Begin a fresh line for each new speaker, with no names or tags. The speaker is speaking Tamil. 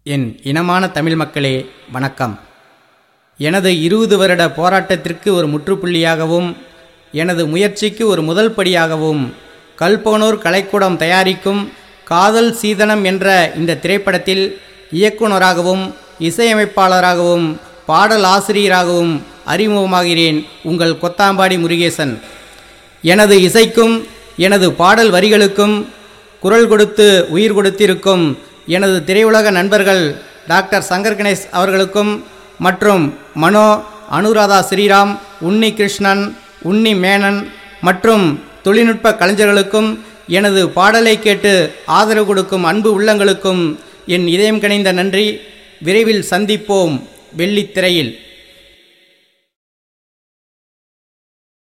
என் இனமான தமிழ் மக்களே வணக்கம் எனது இருபது வருட போராட்டத்திற்கு ஒரு முற்றுப்புள்ளியாகவும் எனது முயற்சிக்கு ஒரு முதல் படியாகவும் கல்போனூர் கலைக்கூடம் தயாரிக்கும் காதல் சீதனம் என்ற இந்த திரைப்படத்தில் இயக்குனராகவும் இசையமைப்பாளராகவும் பாடல் ஆசிரியராகவும் அறிமுகமாகிறேன் உங்கள் கொத்தாம்பாடி முருகேசன் எனது இசைக்கும் எனது பாடல் வரிகளுக்கும் குரல் கொடுத்து உயிர் கொடுத்திருக்கும் எனது திரையுலக நண்பர்கள் டாக்டர் சங்கர் கணேஷ் அவர்களுக்கும் மற்றும் மனோ அனுராதா ஸ்ரீராம் உன்னி கிருஷ்ணன் உன்னி மேனன் மற்றும் தொழில்நுட்ப கலைஞர்களுக்கும் எனது பாடலை கேட்டு ஆதரவு கொடுக்கும் அன்பு உள்ளங்களுக்கும் என் இதயம் கனிந்த நன்றி விரைவில் சந்திப்போம் வெள்ளித்திரையில்